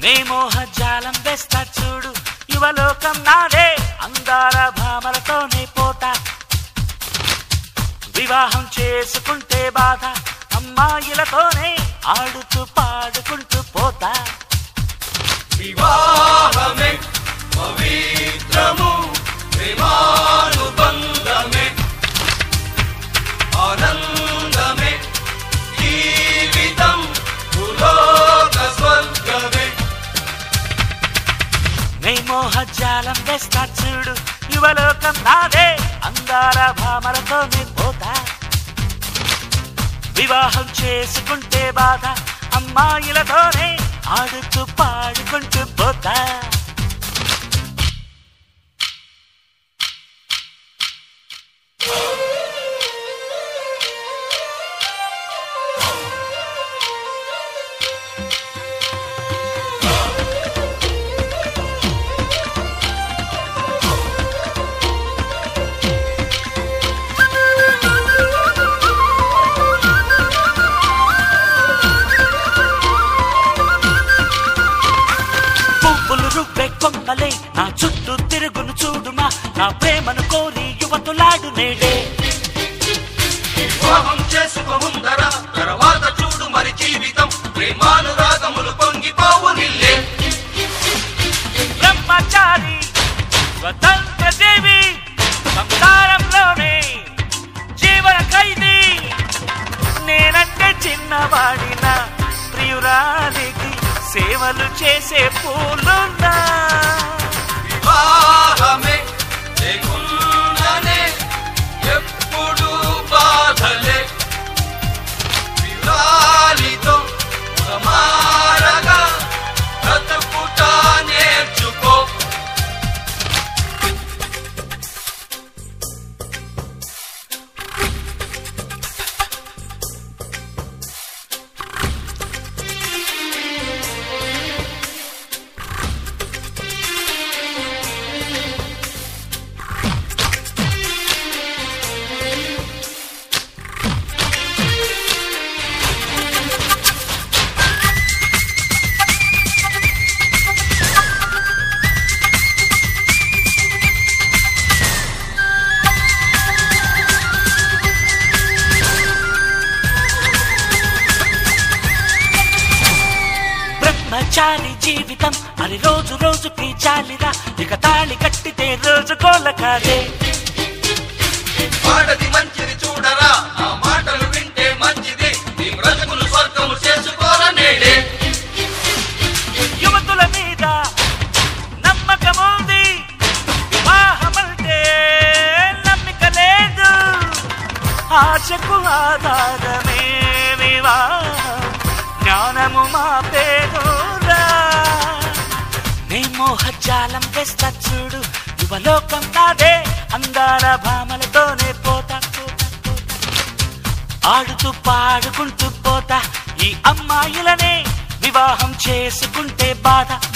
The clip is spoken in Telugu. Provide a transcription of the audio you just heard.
నే మోహజాలం వేస్తా చూడు యువలోకం నాదే అందాల భామలతోనే పోతా వివాహం చేసుకుంటే బాధ అమ్మాయిలతోనే ఆడుతూ పాడుకుంటూ పోతా వివాహమే పవిత్రము ప్రేమానుబంధమే ఆనందమే జీవితం భూలోక స్వర్గమే నే మోహజాలం వేస్తా చూడు యువలోకం నాదే అందాల భామలతోనే పోతా వివాహం చేసుకుంటే బాధ అమ్మాయిలతోనే ఆడుతూ పాడుకుంటూ పోతా పువ్వులు రువ్వే కొమ్మలే నా చుట్టూ తిరుగును చూడుమా నా ప్రేమను కోరి యువతులాడు నేడే వివాహం చేసుకో ముందర తర్వాత చూడు మరి జీవితం ప్రేమానురాగములు పొంగిపోవు నిల్లే బ్రహ్మచారి స్వతంత్ర జీవి సంసారంలోనే జీవన ఖైదీ నేనంటే చిన్నవాడిన ప్రియురాలికి సేవలు చేసే పూలున్నా వివాహమే లేకుండానే ఎప్పుడు బాధలే విరాలితో సమారగా బ్రతుకుట నేర్చుకో బ్రహ్మచారి జీవితం అని రోజు రోజుకి చాలిరా ఇక తాళి కట్టితే రోజు కోల కాదే ఆడది మంచిది చూడరా ఆ మాటలు వింటే మంచిది నీ బ్రతుకును స్వర్గము చేసుకోరా నేడే యువతుల మీద నమ్మకముంది వివాహమంటే నమ్మిక లేదు ఆశకు ఆధారమే వివాహం జ్ఞానము మా పేరురా నే మోహజాలం వేస్తా చూడు యువలోకం నాదే అందాల భామలతోనే పోతా పోతా పోతా ఆడుతూ పాడుకుంటూ పోతా ఈ అమ్మాయిలనే వివాహం చేసుకుంటే బాధ